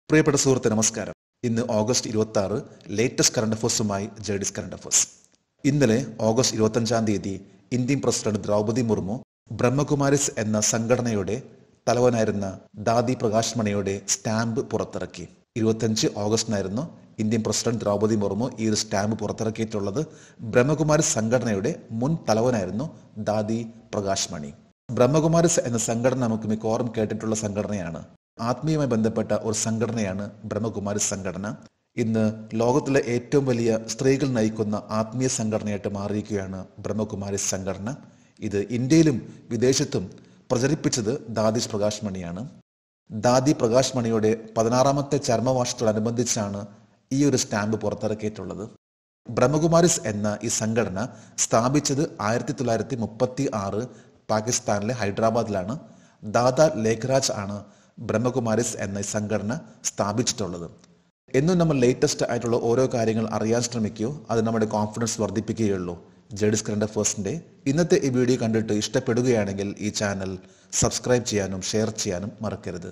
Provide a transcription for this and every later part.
പ്രിയപ്പെട്ട സുഹൃത്തെ നമസ്കാരം ഇന്ന് ഓഗസ്റ്റ് ഇരുപത്തി ആറ് ലേറ്റസ്റ്റ് കറണ്ട് അഫേഴ്സുമായി ജേഡിസ് കറണ്ട് അഫേഴ്സ് ഇന്നലെ ഓഗസ്റ്റ് ഇരുപത്തഞ്ചാം തീയതി ഇന്ത്യൻ പ്രസിഡന്റ് ദ്രൗപദി മുർമു ബ്രഹ്മകുമാരിസ് എന്ന സംഘടനയുടെ തലവനായിരുന്ന ദാദി പ്രകാശ് മണിയുടെ സ്റ്റാമ്പ് പുറത്തിറക്കി ഇരുപത്തഞ്ച് ഓഗസ്റ്റിനായിരുന്നു ഇന്ത്യൻ പ്രസിഡന്റ് ദ്രൗപദി മുർമു ഈ ഒരു സ്റ്റാമ്പ് പുറത്തിറക്കിയിട്ടുള്ളത് ബ്രഹ്മകുമാരി സംഘടനയുടെ മുൻ തലവനായിരുന്നു ദാദി പ്രകാശ് മണി ബ്രഹ്മകുമാരിസ് എന്ന സംഘടന നമുക്ക് മിക്കവാറും കേട്ടിട്ടുള്ള സംഘടനയാണ് ആത്മീയമായി ബന്ധപ്പെട്ട ഒരു സംഘടനയാണ് ബ്രഹ്മകുമാരി സംഘടന ഇന്ന് ലോകത്തിലെ ഏറ്റവും വലിയ സ്ത്രീകൾ നയിക്കുന്ന ആത്മീയ സംഘടനയായിട്ട് മാറിയിരിക്കുകയാണ് ബ്രഹ്മകുമാരി സംഘടന ഇത് ഇന്ത്യയിലും വിദേശത്തും പ്രചരിപ്പിച്ചത് ദാദീഷ് പ്രകാശ് മണിയാണ് ദാദി പ്രകാശ് മണിയുടെ പതിനാറാമത്തെ ചരമവാർഷികത്തോടനുബന്ധിച്ചാണ് ഈ ഒരു സ്റ്റാമ്പ് പുറത്തിറക്കിയിട്ടുള്ളത് ബ്രഹ്മകുമാരിസ് എന്ന ഈ സംഘടന സ്ഥാപിച്ചത് ആയിരത്തി തൊള്ളായിരത്തി മുപ്പത്തി ആറ് പാകിസ്ഥാനിലെ ഹൈദരാബാദിലാണ് ദാദാ ലേഖരാജ് ആണ് ബ്രഹ്മകുമാരിസ് എന്ന ഈ സംഘടന സ്ഥാപിച്ചിട്ടുള്ളത് എന്നും നമ്മൾ ലേറ്റസ്റ്റ് ആയിട്ടുള്ള ഓരോ കാര്യങ്ങൾ അറിയാൻ ശ്രമിക്കുകയോ അത് നമ്മുടെ കോൺഫിഡൻസ് വർദ്ധിപ്പിക്കുകയുള്ളൂ ജഡിസ് കറണ്ട് അഫേഴ്സിന്റെ ഇന്നത്തെ ഈ വീഡിയോ കണ്ടിട്ട് ഇഷ്ടപ്പെടുകയാണെങ്കിൽ ഈ ചാനൽ സബ്സ്ക്രൈബ് ചെയ്യാനും ഷെയർ ചെയ്യാനും മറക്കരുത്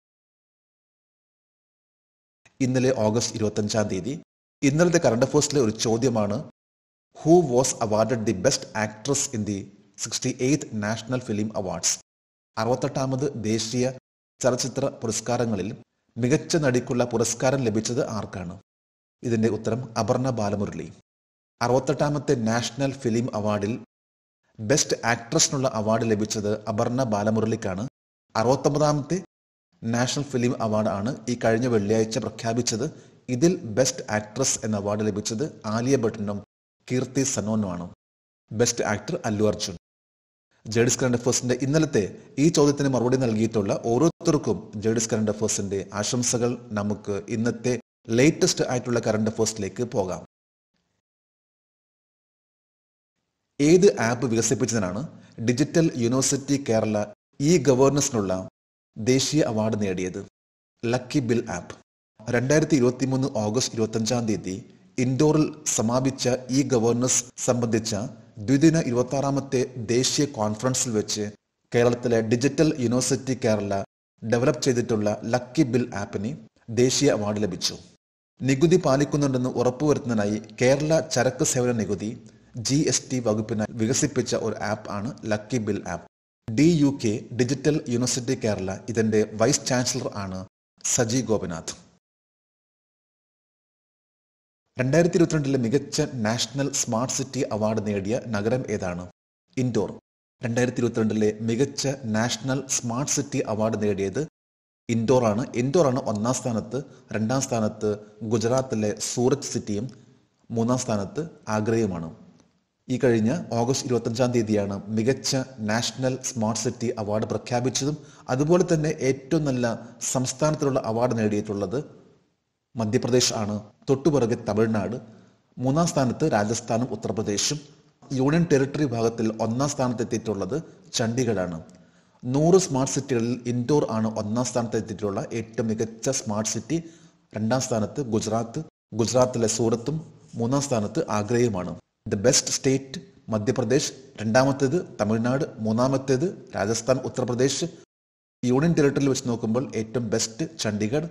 ഇന്നലെ ഓഗസ്റ്റ് ഇരുപത്തഞ്ചാം തീയതി ഇന്നലത്തെ കറണ്ട് അഫേഴ്സിലെ ഒരു ചോദ്യമാണ് who was awarded the best actress in the sixty eighth national film awards അറുപത്തെട്ടാമത് ദേശീയ ചലച്ചിത്ര പുരസ്കാരങ്ങളിൽ മികച്ച നടിക്കുള്ള പുരസ്കാരം ലഭിച്ചത് ആർക്കാണ് ഇതിന്റെ ഉത്തരം അപർണ ബാലമുരളി അറുപത്തെട്ടാമത്തെ നാഷണൽ ഫിലിം അവാർഡിൽ ബെസ്റ്റ് ആക്ട്രസിനുള്ള അവാർഡ് ലഭിച്ചത് അപർണ ബാലമുരളിക്കാണ് അറുപത്തൊമ്പതാമത്തെ നാഷണൽ ഫിലിം അവാർഡ് ആണ് ഈ കഴിഞ്ഞ വെള്ളിയാഴ്ച പ്രഖ്യാപിച്ചത് ഇതിൽ ബെസ്റ്റ് ആക്ട്രസ് എന്ന അവാർഡ് ലഭിച്ചത് ആലിയ ഭട്ടിനും കീർത്തി സനോനുമാണ് ബെസ്റ്റ് ആക്ടർ അല്ലു അർജുൻ ജേഡിസ് കറണ്ട് അഫേഴ്സിന്റെ ഇന്നലത്തെ ഈ ചോദ്യത്തിന് മറുപടി നൽകിയിട്ടുള്ള ഓരോരുത്തർക്കും ജേഡിസ് കറണ്ട് അഫേഴ്സിന്റെ ആശംസകൾ നമുക്ക് ഇന്നത്തെ ലേറ്റസ്റ്റ് ആയിട്ടുള്ള കറണ്ട് അഫേഴ്സിലേക്ക് പോകാം ഏത് ആപ്പ് വികസിപ്പിച്ചതിനാണ് ഡിജിറ്റൽ യൂണിവേഴ്സിറ്റി കേരള ഇ ഗവേർണൻസിനുള്ള ദേശീയ അവാർഡ് നേടിയത് ലക്കി ബിൽ ആപ്പ് രണ്ടായിരത്തി ഇരുപത്തി മൂന്ന് ഓഗസ്റ്റ് ഇരുപത്തഞ്ചാം തീയതി ഇൻഡോറിൽ സമാപിച്ച ഇ ഗവേർണൻസ് സംബന്ധിച്ച ദ്വിദിന ഇരുപത്തി ആറാമത്തെ ദേശീയ കോൺഫറൻസിൽ വെച്ച് കേരളത്തിലെ ഡിജിറ്റൽ യൂണിവേഴ്സിറ്റി കേരള ഡെവലപ്പ് ചെയ്തിട്ടുള്ള ലക്കി ബിൽ ആപ്പിന് ദേശീയ അവാർഡ് ലഭിച്ചു നികുതി പാലിക്കുന്നുണ്ടെന്ന് ഉറപ്പുവരുത്തുന്നതിനായി കേരള ചരക്ക് സേവന നികുതി ജി എസ് ടി വകുപ്പിനായി വികസിപ്പിച്ച ഒരു ആപ്പ് ആണ് lucky bill app D U K digital university Kerala ഇതിന്റെ വൈസ് ചാൻസലർ ആണ് സജി ഗോപിനാഥ് രണ്ടായിരത്തി ഇരുപത്തിരണ്ടിലെ മികച്ച നാഷണൽ സ്മാർട്ട് സിറ്റി അവാർഡ് നേടിയ നഗരം ഏതാണ് ഇൻഡോർ രണ്ടായിരത്തി ഇരുപത്തിരണ്ടിലെ മികച്ച നാഷണൽ സ്മാർട്ട് സിറ്റി അവാർഡ് നേടിയത് ഇൻഡോർ ആണ് ഇൻഡോർ ആണ് ഒന്നാം സ്ഥാനത്ത് രണ്ടാം സ്ഥാനത്ത് ഗുജറാത്തിലെ സൂറത്ത് സിറ്റിയും മൂന്നാം സ്ഥാനത്ത് ആഗ്രയുമാണ് ഈ കഴിഞ്ഞ ഓഗസ്റ്റ് ഇരുപത്തഞ്ചാം തീയതിയാണ് മികച്ച നാഷണൽ സ്മാർട്ട് സിറ്റി അവാർഡ് പ്രഖ്യാപിച്ചതും അതുപോലെ തന്നെ ഏറ്റവും നല്ല സംസ്ഥാനത്തിലുള്ള അവാർഡ് നേടിയിട്ടുള്ളത് മധ്യപ്രദേശ് ആണ് തൊട്ടുപിറകെ തമിഴ്നാട് മൂന്നാം സ്ഥാനത്ത് രാജസ്ഥാനും ഉത്തർപ്രദേശും യൂണിയൻ ടെറിട്ടറി വിഭാഗത്തിൽ ഒന്നാം സ്ഥാനത്ത് എത്തിയിട്ടുള്ളത് ചണ്ഡീഗഡാണ് നൂറ് സ്മാർട്ട് സിറ്റികളിൽ ഇൻഡോർ ആണ് ഒന്നാം സ്ഥാനത്ത് എത്തിയിട്ടുള്ള ഏറ്റവും മികച്ച സ്മാർട്ട് സിറ്റി രണ്ടാം സ്ഥാനത്ത് ഗുജറാത്ത് ഗുജറാത്തിലെ സൂറത്തും മൂന്നാം സ്ഥാനത്ത് ആഗ്രയുമാണ് ദ ബെസ്റ്റ് സ്റ്റേറ്റ് മധ്യപ്രദേശ് രണ്ടാമത്തേത് തമിഴ്നാട് മൂന്നാമത്തേത് രാജസ്ഥാൻ ഉത്തർപ്രദേശ് യൂണിയൻ ടെറിട്ടറിയിൽ വെച്ച് നോക്കുമ്പോൾ ഏറ്റവും ബെസ്റ്റ് ചണ്ഡീഗഡ്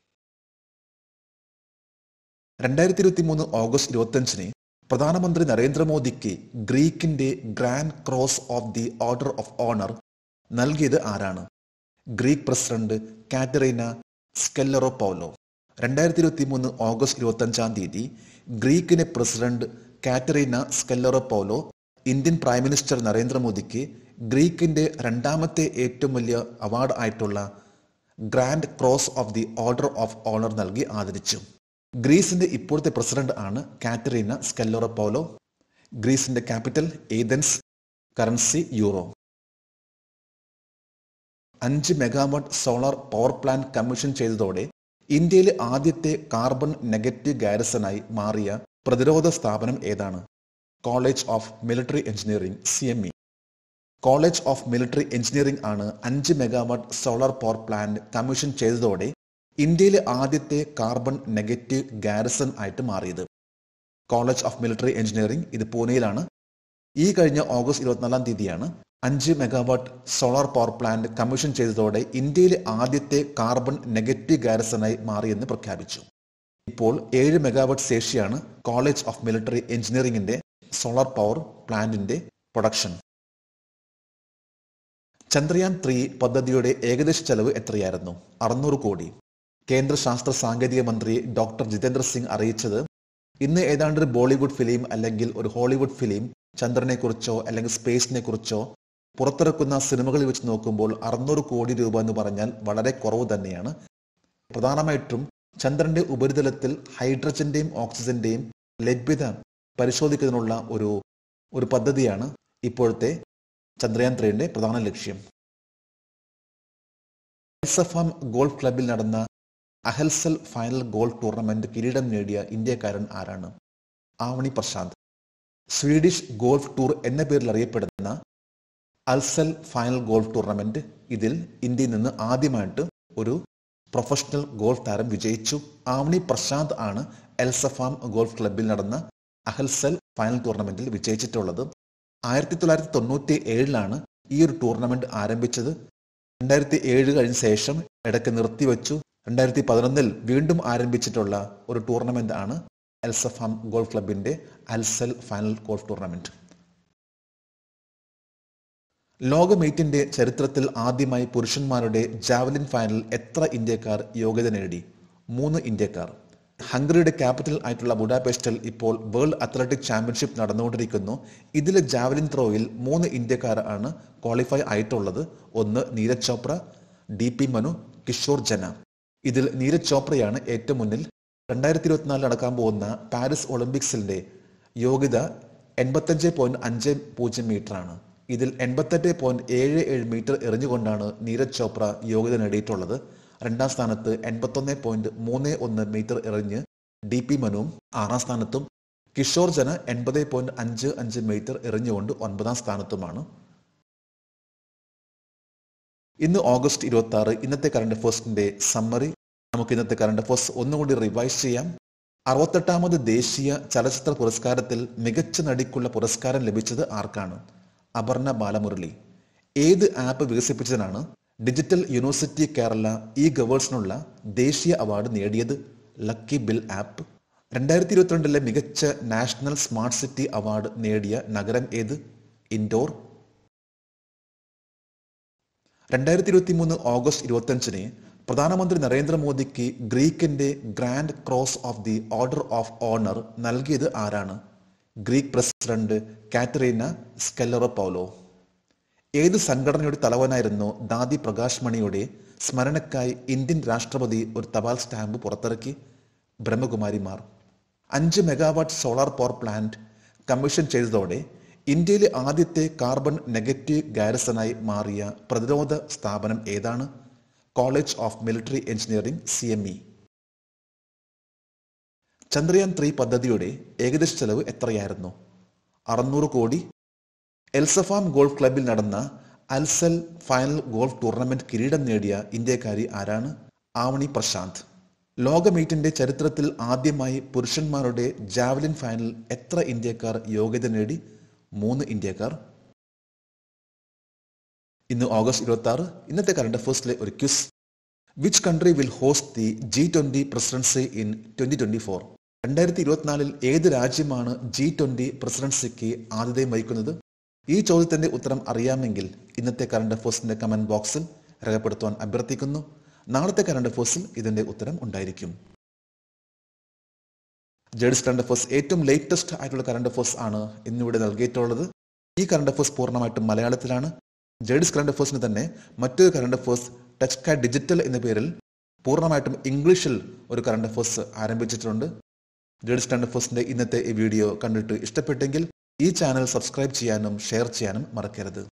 രണ്ടായിരത്തി ഇരുപത്തി മൂന്ന് ഓഗസ്റ്റ് ഇരുപത്തഞ്ചിന് പ്രധാനമന്ത്രി നരേന്ദ്രമോദിക്ക് ഗ്രീക്കിന്റെ grand cross of the order of honour നൽകിയത് ആരാണ് Greek president Katerina Sakellaropoulou രണ്ടായിരത്തി ഇരുപത്തി മൂന്ന് ഓഗസ്റ്റ് ഇരുപത്തഞ്ചാം തീയതി ഗ്രീക്കിന്റെ president Katerina Sakellaropoulou Indian prime minister നരേന്ദ്രമോദിക്ക് ഗ്രീക്കിന്റെ രണ്ടാമത്തെ ഏറ്റവും വലിയ അവാർഡ് ആയിട്ടുള്ള grand cross of the order of honour നൽകി ആദരിച്ചു ഗ്രീസിന്റെ ഇപ്പോഴത്തെ പ്രസിഡന്റ് ആണ് കാറ്ററീന സ്കെല്ലോറ പൗലോ ഗ്രീസിന്റെ ക്യാപിറ്റൽ ഏതൻസ് കറൻസി യൂറോ അഞ്ച് megawatt solar power plant commission ചെയ്തതോടെ ഇന്ത്യയിലെ ആദ്യത്തെ കാർബൺ നെഗറ്റീവ് ഗാരസനായി മാറിയ പ്രതിരോധ സ്ഥാപനം ഏതാണ് college of military engineering C M E college of military engineering ആണ് അഞ്ച് megawatt solar power plant commission ചെയ്തതോടെ ഇന്ത്യയിലെ ആദ്യത്തെ കാർബൺ നെഗറ്റീവ് ഗാരസൺ ആയിട്ട് മാറിയത് കോളേജ് ഓഫ് മിലിറ്ററി എഞ്ചിനീയറിംഗ് ഇത് പൂനെയിലാണ് ഈ കഴിഞ്ഞ ഓഗസ്റ്റ് ഇരുപത്തിനാലാം തീയതിയാണ് അഞ്ച് megawatt solar power plant commission ചെയ്തതോടെ ഇന്ത്യയിലെ ആദ്യത്തെ കാർബൺ നെഗറ്റീവ് ഗാരസനായി മാറിയെന്ന് പ്രഖ്യാപിച്ചു ഇപ്പോൾ ഏഴ് മെഗാവാട്ട് ശേഷിയാണ് കോളേജ് ഓഫ് മിലിറ്ററി എഞ്ചിനീയറിംഗിന്റെ സോളാർ പവർ പ്ലാന്റിന്റെ പ്രൊഡക്ഷൻ ചന്ദ്രയാൻ ത്രീ പദ്ധതിയുടെ ഏകദേശ ചെലവ് എത്രയായിരുന്നു അറുന്നൂറ് കോടി കേന്ദ്ര ശാസ്ത്ര സാങ്കേതിക മന്ത്രി ഡോക്ടർ ജിതേന്ദ്ര സിംഗ് അറിയിച്ചത് ഇന്ന് ഏതാണ്ട് ഒരു ബോളിവുഡ് ഫിലിം അല്ലെങ്കിൽ ഒരു ഹോളിവുഡ് ഫിലിം ചന്ദ്രനെ കുറിച്ചോ അല്ലെങ്കിൽ സ്പേസിനെ കുറിച്ചോ പുറത്തിറക്കുന്ന സിനിമകളിൽ വെച്ച് നോക്കുമ്പോൾ അറുന്നൂറ് കോടി രൂപ എന്ന് പറഞ്ഞാൽ വളരെ കുറവ് തന്നെയാണ് പ്രധാനമായിട്ടും ചന്ദ്രന്റെ ഉപരിതലത്തിൽ ഹൈഡ്രജന്റെയും ഓക്സിജന്റെയും ലഭ്യത പരിശോധിക്കുന്നതിനുള്ള ഒരു ഒരു പദ്ധതിയാണ് ഇപ്പോഴത്തെ ചന്ദ്രയാൻ ത്രീയുടെ പ്രധാന ലക്ഷ്യം എൽസഫാം ഗോൾഫ് ക്ലബിൽ നടന്ന അഹൽസൽ ഫൈനൽ ഗോൾഫ് ടൂർണമെന്റ് കിരീടം നേടിയ ഇന്ത്യക്കാരൻ ആരാണ് Avani Prashanth Swedish golf tour എന്ന പേരിൽ അറിയപ്പെടുന്ന അൽസൽ ഫൈനൽ ഗോൾഫ് ടൂർണമെന്റ് ഇതിൽ ഇന്ത്യയിൽ നിന്ന് ആദ്യമായിട്ട് ഒരു പ്രൊഫഷണൽ ഗോൾഫ് താരം വിജയിച്ചു ആവണി പ്രശാന്ത് ആണ് എൽസഫാം ഗോൾഫ് ക്ലബിൽ നടന്ന അഹൽസൽ ഫൈനൽ ടൂർണമെന്റിൽ വിജയിച്ചിട്ടുള്ളത് ആയിരത്തി തൊള്ളായിരത്തി തൊണ്ണൂറ്റി ഏഴിലാണ് ഈ ഒരു ടൂർണമെന്റ് ആരംഭിച്ചത് രണ്ടായിരത്തി ഏഴ് കഴിഞ്ഞ ശേഷം ഇടയ്ക്ക് നിർത്തിവെച്ചു രണ്ടായിരത്തി പതിനൊന്നിൽ വീണ്ടും ആരംഭിച്ചിട്ടുള്ള ഒരു ടൂർണമെന്റ് ആണ് എൽസഫാം ഗോൾഫ് ക്ലബിന്റെ അൽസൽ ഫൈനൽ ഗോൾഫ് ടൂർണമെന്റ് ലോക മീറ്റിന്റെ ചരിത്രത്തിൽ ആദ്യമായി പുരുഷന്മാരുടെ ജാവലിൻ ഫൈനൽ എത്ര ഇന്ത്യക്കാർ യോഗ്യത നേടി മൂന്ന് ഇന്ത്യക്കാർ ഹംഗറിയുടെ ക്യാപിറ്റൽ ആയിട്ടുള്ള ബുഡാപെസ്റ്റിൽ ഇപ്പോൾ വേൾഡ് അത്ലറ്റിക് ചാമ്പ്യൻഷിപ്പ് നടന്നുകൊണ്ടിരിക്കുന്നു ഇതിലെ ജാവലിൻ ത്രോയിൽ മൂന്ന് ഇന്ത്യക്കാർ ആണ് ക്വാളിഫൈ ആയിട്ടുള്ളത് ഒന്ന് നീരജ് ചോപ്ര ഡി പി മനു കിഷോർ ജന ഇതിൽ നീരജ് ചോപ്രയാണ് ഏറ്റവും മുന്നിൽ രണ്ടായിരത്തി ഇരുപത്തിനാലിൽ നടക്കാൻ പോകുന്ന പാരീസ് ഒളിമ്പിക്സിന്റെ യോഗ്യത എൺപത്തഞ്ച് പോയിന്റ് അഞ്ച് പൂജ്യം മീറ്റർ ആണ് ഇതിൽ എൺപത്തെട്ട് പോയിന്റ് ഏഴ് ഏഴ് മീറ്റർ എറിഞ്ഞുകൊണ്ടാണ് നീരജ് ചോപ്ര യോഗ്യത നേടിയിട്ടുള്ളത് രണ്ടാം സ്ഥാനത്ത് എൺപത്തൊന്ന് പോയിന്റ് മൂന്ന് ഒന്ന് മീറ്റർ എറിഞ്ഞ് ഡി പി മനുവും ആറാം സ്ഥാനത്തും കിഷോർ ജന എൺപത് പോയിന്റ് അഞ്ച് അഞ്ച് മീറ്റർ എറിഞ്ഞുകൊണ്ട് ഒൻപതാം സ്ഥാനത്തുമാണ് ഇന്ന് ഓഗസ്റ്റ് ഇരുപത്തി ആറ് ഇന്നത്തെ കറണ്ട് അഫേഴ്സിന്റെ സമ്മറി നമുക്ക് ഇന്നത്തെ കറണ്ട് അഫേഴ്സ് ഒന്നുകൂടി റിവൈസ് ചെയ്യാം അറുപത്തെട്ടാമത് ദേശീയ ചലച്ചിത്ര പുരസ്കാരത്തിൽ മികച്ച നടിക്കുള്ള പുരസ്കാരം ലഭിച്ചത് ആർക്കാണ് അപർണ ബാലമുരളി ഏത് ആപ്പ് വികസിപ്പിച്ചതിനാണ് ഡിജിറ്റൽ യൂണിവേഴ്സിറ്റി കേരള ഇ ഗവേഴ്സിനുള്ള ദേശീയ അവാർഡ് നേടിയത് ലക്കി ബിൽ ആപ്പ് രണ്ടായിരത്തി ഇരുപത്തിരണ്ടിലെ മികച്ച നാഷണൽ സ്മാർട്ട് സിറ്റി അവാർഡ് നേടിയ നഗരം ഏത് ഇൻഡോർ രണ്ടായിരത്തി ഇരുപത്തി മൂന്ന് ഓഗസ്റ്റ് ഇരുപത്തിയഞ്ചിന് പ്രധാനമന്ത്രി നരേന്ദ്രമോദിക്ക് ഗ്രീക്കിന്റെ grand cross of the order of honour നൽകിയത് ആരാണ് Greek president Katerina Sakellaropoulou ഏത് സംഘടനയുടെ തലവനായിരുന്നു ദാദി പ്രകാശ് മണിയുടെ സ്മരണക്കായി ഇന്ത്യൻ രാഷ്ട്രപതി ഒരു തപാൽ സ്റ്റാമ്പ് പുറത്തിറക്കി ബ്രഹ്മകുമാരിമാർ അഞ്ച് megawatt solar power plant commission ചെയ്തതോടെ ഇന്ത്യയിലെ ആദ്യത്തെ കാർബൺ നെഗറ്റീവ് ഗാരസനായി മാറിയ പ്രതിരോധ സ്ഥാപനം ഏതാണ് college of military engineering C M E Chandrayaan three പദ്ധതിയുടെ ഏകദേശ ചെലവ് എത്രയായിരുന്നു അറുന്നൂറ് കോടി എൽസഫാം ഗോൾഫ് ക്ലബിൽ നടന്ന അൽസൽ ഫൈനൽ ഗോൾഫ് ടൂർണമെന്റ് കിരീടം നേടിയ ഇന്ത്യക്കാരി ആരാണ് ആവണി പ്രശാന്ത് ലോക മീറ്റിന്റെ ചരിത്രത്തിൽ ആദ്യമായി പുരുഷന്മാരുടെ ജാവലിൻ ഫൈനൽ എത്ര ഇന്ത്യക്കാർ യോഗ്യത നേടി മൂന്ന് ഇന്ത്യക്കാർ ഇന്ന് ഓഗസ്റ്റ് ഇരുപത്തി ആറ് ഇന്നത്തെ കറണ്ട് അഫേഴ്സിലെ ഒരു ക്യൂസ് which country will host the G twenty presidency in twenty twenty four രണ്ടായിരത്തി ഇരുപത്തിനാലിൽ ഏത് രാജ്യമാണ് ജി ട്വന്റി പ്രസിഡൻസിക്ക് ആതിഥേയം വഹിക്കുന്നത് ഈ ചോദ്യത്തിന്റെ ഉത്തരം അറിയാമെങ്കിൽ ഇന്നത്തെ കറണ്ട് അഫേഴ്സിന്റെ കമന്റ് ബോക്സിൽ രേഖപ്പെടുത്തുവാൻ അഭ്യർത്ഥിക്കുന്നു നാളത്തെ കറണ്ട് അഫേഴ്സിൽ ഇതിന്റെ ഉത്തരം ഉണ്ടായിരിക്കും ജേഡ്സ് കറണ്ട് അഫേഴ്സ് ഏറ്റവും ലേറ്റസ്റ്റ് ആയിട്ടുള്ള കറണ്ട് അഫേഴ്സ് ആണ് ഇന്നിവിടെ നൽകിയിട്ടുള്ളത് ഈ കറണ്ട് അഫേഴ്സ് പൂർണ്ണമായിട്ടും മലയാളത്തിലാണ് ജേഡ്സ് കറണ്ട് അഫേഴ്സിന് തന്നെ മറ്റൊരു കറണ്ട് അഫേഴ്സ് ടച്ച് കാ ഡിജിറ്റൽ എന്ന പേരിൽ പൂർണ്ണമായിട്ടും ഇംഗ്ലീഷിൽ ഒരു കറണ്ട് അഫേഴ്സ് ആരംഭിച്ചിട്ടുണ്ട് ജേഡ്സ് കറണ്ട് അഫേഴ്സിന്റെ ഇന്നത്തെ ഈ വീഡിയോ കണ്ടിട്ട് ഇഷ്ടപ്പെട്ടെങ്കിൽ ഈ ചാനൽ സബ്സ്ക്രൈബ് ചെയ്യാനും ഷെയർ ചെയ്യാനും മറക്കരുത്